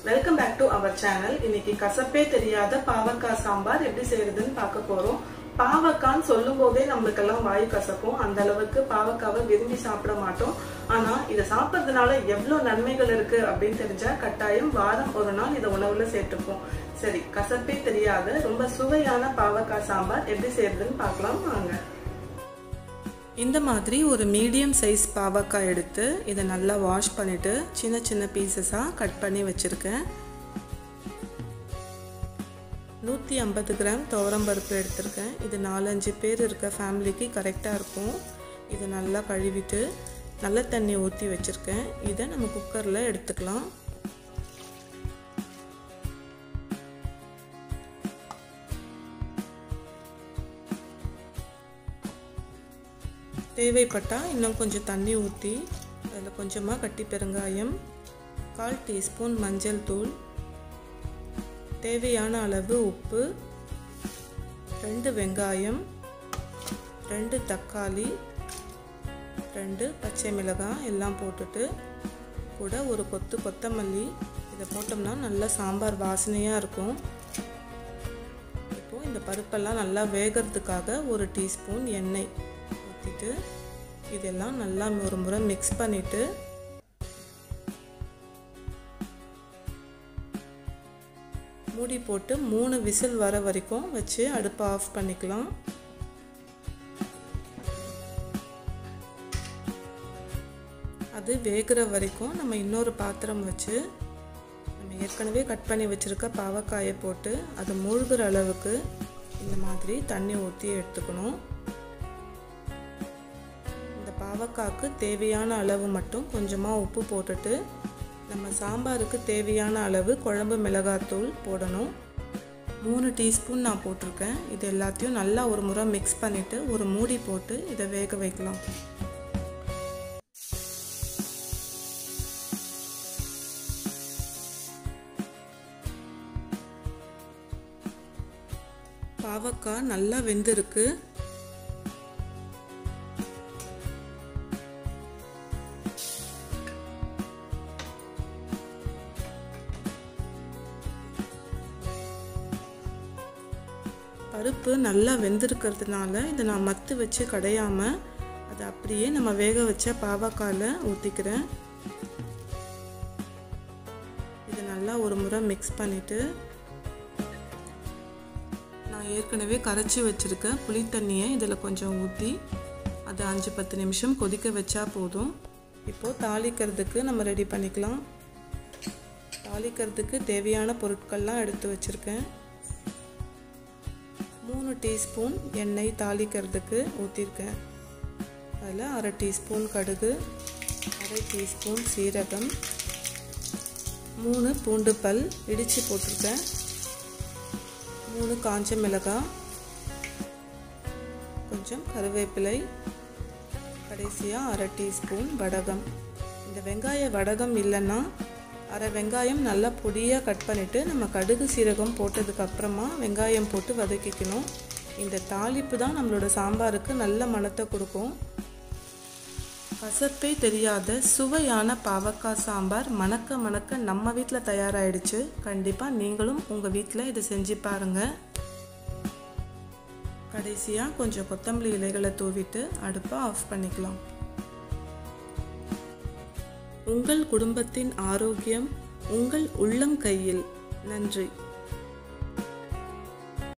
welcome back to our channel இன்னைக்கு கசப்பே தெரியாத பாவக்காய் சாம்பார் எப்படி செய்யறதுன்னு பார்க்க போறோம் பாவக்கான்னு சொல்லும் போதே நம்மளுக்கெல்லாம் வாய் கசக்கும் அந்த அளவுக்கு பாவக்காவை விரும்பி சாப்பிட மாட்டோம் ஆனா இதை சாப்பிட்றதுனால எவ்வளவு நன்மைகள் இருக்கு அப்படின்னு தெரிஞ்சா கட்டாயம் வாரம் ஒரு நாள் இதை உணவுல சேர்த்துப்போம் சரி கசப்பே தெரியாத ரொம்ப சுவையான பாவக்காய் சாம்பார் எப்படி செய்யறதுன்னு பார்க்கலாம் வாங்க இந்த மாதிரி ஒரு மீடியம் சைஸ் பாவக்காய் எடுத்து இதை நல்லா வாஷ் பண்ணிவிட்டு சின்ன சின்ன பீசஸாக கட் பண்ணி வச்சுருக்கேன் நூற்றி ஐம்பது கிராம் துவரம்பருப்பு எடுத்திருக்கேன் இது நாலஞ்சு பேர் இருக்க ஃபேமிலிக்கு கரெக்டாக இருக்கும் இதை நல்லா கழுவிட்டு நல்ல தண்ணி ஊற்றி வச்சுருக்கேன் இதை நம்ம குக்கரில் எடுத்துக்கலாம் தேவைப்பட்டால் இன்னும் கொஞ்சம் தண்ணி ஊற்றி அதில் கொஞ்சமாக கட்டி பெருங்காயம் கால் டீஸ்பூன் மஞ்சள் தூள் தேவையான அளவு உப்பு ரெண்டு வெங்காயம் ரெண்டு தக்காளி ரெண்டு பச்சை மிளகாய் எல்லாம் போட்டுட்டு கூட ஒரு கொத்து கொத்தமல்லி இதை போட்டோம்னா நல்லா சாம்பார் வாசனையாக இருக்கும் இப்போது இந்த பருப்பெல்லாம் நல்லா வேகிறதுக்காக ஒரு டீஸ்பூன் எண்ணெய் ஊற்றிட்டு இதெல்லாம் நல்லா ஒரு முறை மிக்ஸ் பண்ணிவிட்டு மூடி போட்டு மூணு விசில் வர வரைக்கும் வச்சு அடுப்பை ஆஃப் பண்ணிக்கலாம் அது வேகிற வரைக்கும் நம்ம இன்னொரு பாத்திரம் வச்சு நம்ம ஏற்கனவே கட் பண்ணி வச்சுருக்க பாவக்காயை போட்டு அது மூழ்கிற அளவுக்கு இந்த மாதிரி தண்ணி ஊற்றி எடுத்துக்கணும் இந்த பாவக்காய்க்கு தேவையான அளவு மட்டும் கொஞ்சமாக உப்பு போட்டுட்டு நம்ம சாம்பாருக்கு தேவையான அளவு குழம்பு மிளகாத்தூள் போடணும் மூணு டீஸ்பூன் நான் போட்டிருக்கேன் இது எல்லாத்தையும் நல்லா ஒரு முறை மிக்ஸ் பண்ணிவிட்டு ஒரு மூடி போட்டு இதை வேக வைக்கலாம் பாவக்காய் நல்லா வெந்திருக்கு பருப்பு நல்லா வெந்திருக்கிறதுனால இதை நான் மத்து வச்சு கடையாமல் அதை அப்படியே நம்ம வேக வச்ச பாவக்காயில் ஊற்றிக்கிறேன் இது நல்லா ஒரு முறை மிக்ஸ் பண்ணிவிட்டு நான் ஏற்கனவே கரைச்சி வச்சுருக்க புளி தண்ணியை இதில் கொஞ்சம் ஊற்றி அதை அஞ்சு பத்து நிமிஷம் கொதிக்க வச்சா போதும் இப்போது தாளிக்கிறதுக்கு நம்ம ரெடி பண்ணிக்கலாம் தாளிக்கிறதுக்கு தேவையான பொருட்கள்லாம் எடுத்து வச்சுருக்கேன் மூணு டீஸ்பூன் எண்ணெய் தாளிக்கிறதுக்கு ஊற்றிருக்கேன் அதில் அரை டீஸ்பூன் கடுகு அரை டீஸ்பூன் சீரகம் மூணு பூண்டு பல் இடித்து போட்டிருக்கேன் மூணு காஞ்ச மிளகாய் கொஞ்சம் கருவேப்பிலை கடைசியாக அரை டீஸ்பூன் வடகம் இந்த வெங்காய வடகம் இல்லைன்னா அரை வெங்காயம் நல்லா பொடியாக கட் பண்ணிவிட்டு நம்ம கடுகு சீரகம் போட்டதுக்கு அப்புறமா வெங்காயம் போட்டு வதக்கிக்கணும் இந்த தாளிப்பு தான் நம்மளோட சாம்பாருக்கு நல்ல மணத்தை கொடுக்கும் கசப்பே தெரியாத சுவையான பாவக்காய் சாம்பார் மணக்க மணக்க நம்ம வீட்டில் தயாராகிடுச்சு கண்டிப்பாக நீங்களும் உங்கள் வீட்டில் இதை செஞ்சு பாருங்கள் கடைசியாக கொஞ்சம் கொத்தமல்லி இலைகளை தூவிட்டு அடுப்பை ஆஃப் பண்ணிக்கலாம் உங்கள் குடும்பத்தின் ஆரோக்கியம் உங்கள் உள்ளம் கையில் நன்றி